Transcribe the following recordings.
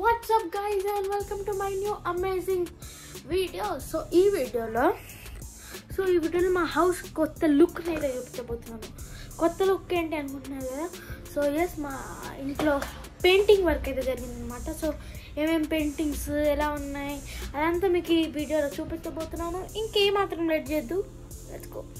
WhatsApp guys and welcome to my new amazing video so ఈ వీడియోలో so ఈ వీడియోలో మా హౌస్ కొత్త లుక్ అయితే చూపించబోతున్నాను కొత్త లుక్ ఏంటి అనుకుంటున్నారు కదా సో ఎస్ మా ఇంట్లో పెయింటింగ్ వర్క్ అయితే జరిగిందనమాట సో ఏమేమి పెయింటింగ్స్ ఎలా ఉన్నాయి అదంతా మీకు ఈ వీడియోలో చూపించబోతున్నాను ఇంకేమాత్రం లేట్ చేద్దు లెట్స్ గో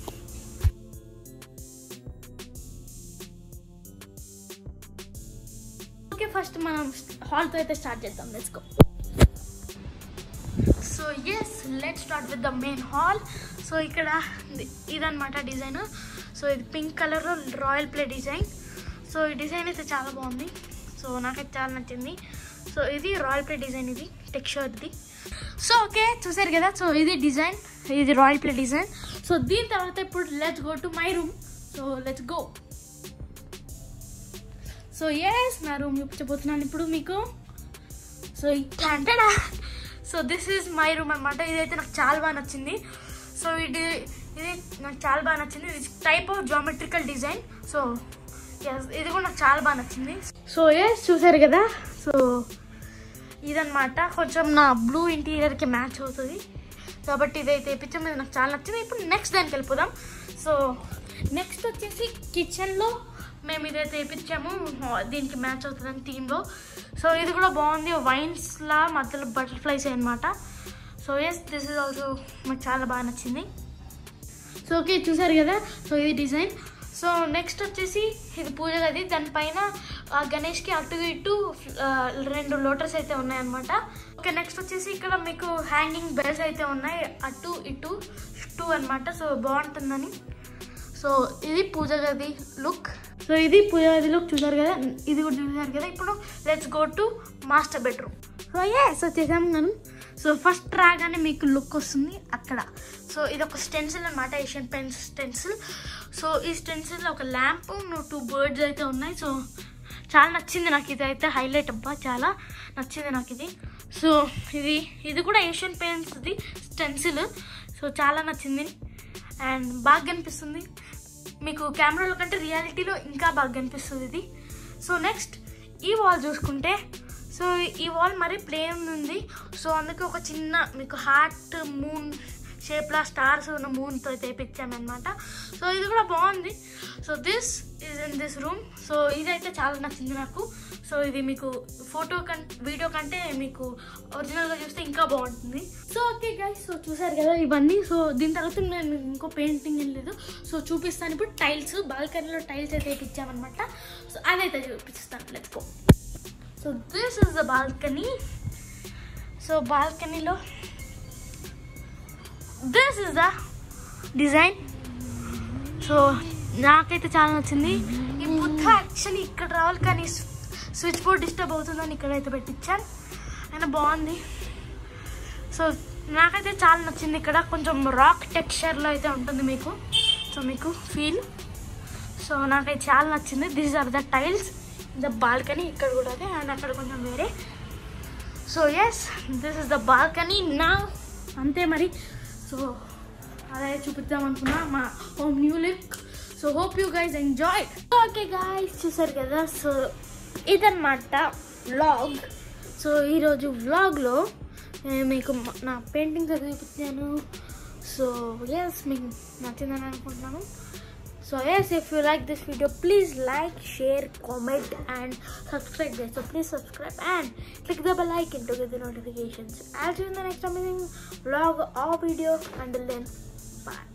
ఓకే ఫస్ట్ మనం హాల్తో అయితే స్టార్ట్ చేద్దాం let's go so yes let start with the main hall so ఇక్కడ ఇది- ఇదన్నమాట డిజైన్ సో ఇది pink colour royal play design so ఈ డిజైన్ అయితే చాలా బాగుంది సో నాకైతే చాలా నచ్చింది సో ఇది రాయల్ ప్లే డిజైన్ ఇది టెక్స్చర్ది సో ఓకే చూసారు కదా సో ఇది డిజైన్ ఇది రాయల్ ప్లే డిజైన్ సో దీని తర్వాత ఇప్పుడు let's go to my room so let's go so yes నా రూమ్ చూపించబోతున్నాను ఇప్పుడు మీకు సో అంటేనా so this is my room అనమాట ఇదైతే నాకు చాలా బాగా నచ్చింది సో ఇది ఇది నాకు చాలా బాగా నచ్చింది ఇది type of geometrical design so yes ఇది కూడా నాకు చాలా బాగా నచ్చింది సో ఎస్ చూసారు కదా సో ఇదన్నమాట కొంచెం నా బ్లూ ఇంటీరియర్కి మ్యాచ్ అవుతుంది కాబట్టి ఇదైతే తెప్పించాం ఇది నాకు చాలా నచ్చింది ఇప్పుడు నెక్స్ట్ దానికి వెళ్ళిపోదాం సో నెక్స్ట్ వచ్చేసి కిచెన్లో మేము ఇదైతే తెప్పించాము దీనికి మ్యాచ్ అవుతుందని థీమ్లో సో ఇది కూడా బాగుంది వైన్స్లా మధ్యలో బటర్ఫ్లైస్ అనమాట so yes this is also నాకు చాలా బాగా నచ్చింది సో ఓకే చూసారు కదా సో ఇది డిజైన్ సో నెక్స్ట్ వచ్చేసి ఇది పూజ గది దానిపైన ఆ గణేష్కి అటు ఇటు ఆ, రెండు లోటర్స్ అయితే ఉన్నాయన్నమాట ఓకే నెక్స్ట్ వచ్చేసి ఇక్కడ మీకు హ్యాంగింగ్ బెల్స్ అయితే ఉన్నాయి అటు ఇటు టూ అన్నమాట సో బాగుంటుందని సో ఇది పూజ గది లుక్ సో ఇది పూజ గది లుక్ చూసారు కదా ఇది కూడా చూసారు కదా ఇప్పుడు let's go to master bedroom so yes వచ్చేసాము మనం సో ఫస్ట్ రాగానే మీకు లుక్ వస్తుంది అక్కడ సో ఇది ఒక స్టెన్సిల్ అనమాట ఏషియన్ పెన్స్ స్టెన్సిల్ సో ఈ స్టెన్సిల్ ఒక ల్యాంప్ టూ బర్డ్స్ అయితే ఉన్నాయి సో చాలా నచ్చింది నాకు ఇది అయితే హైలైట్ అబ్బా చాలా నచ్చింది నాకు ఇది సో ఇది ఇది కూడా ఏషియన్ పెయింట్స్ది స్టెన్సిల్ సో చాలా నచ్చింది అండ్ బాగా కనిపిస్తుంది మీకు కెమెరాలో కంటే రియాలిటీలో ఇంకా బాగా కనిపిస్తుంది ఇది సో నెక్స్ట్ ఈ వాల్ చూసుకుంటే సో ఈ వాల్ మరి ప్లేన్ ఉంది సో అందుకే ఒక చిన్న మీకు హార్ట్ మూన్ షేప్లా స్టార్స్ ఉన్న మూన్తో తెప్పించామన్నమాట సో ఇది కూడా బాగుంది so this is in this room so ఇదైతే చాలా నచ్చింది నాకు సో ఇది మీకు ఫోటో కం వీడియో కంటే మీకు ఒరిజినల్గా చూస్తే ఇంకా బాగుంటుంది సో ఓకే గైస్ సో చూసారు కదా ఇవన్నీ సో దీని తర్వాత నేను మీకు ఇంకో పెయింటింగ్ ఏం లేదు సో చూపిస్తాను ఇప్పుడు టైల్స్ బాల్కనీలో టైల్స్ అయితే వేయించామన్నమాట సో అదైతే చూపిస్తాను let's go so this is the balcony so బాల్కనీలో this is the design so నాకైతే చాలా నచ్చింది ఈ బుద్ధ యాక్చువల్లీ ఇక్కడ రావాలి కానీ స్విచ్ బోర్డ్ డిస్టర్బ్ అవుతుందని ఇక్కడైతే పెట్టించాను అయినా బాగుంది సో నాకైతే చాలా నచ్చింది ఇక్కడ కొంచెం రాక్ టెక్స్చర్లో అయితే ఉంటుంది మీకు సో మీకు ఫీల్ సో నాకైతే చాలా నచ్చింది this are the tiles the balcony ఇక్కడ కూడా అదే అండ్ అక్కడ కొంచెం వేరే so yes this is the balcony నా అంతే మరి సో అదే చూపిద్దాం అనుకున్నా మా home new look so hope you guys enjoy okay guys చూసారు కదా సో ఇదన్నమాట వ్లాగ్ సో ఈరోజు వ్లాగ్లో మీకు మ- నా పెయింటింగ్స్ అయితే చూపించాను సో ఎస్ మీకు నచ్చిందని అనుకుంటున్నాను so yes if you like this video please like share comment and subscribe guys so please subscribe and click the bell icon to get the notifications i'll see you in the next amazing vlog or video until then bye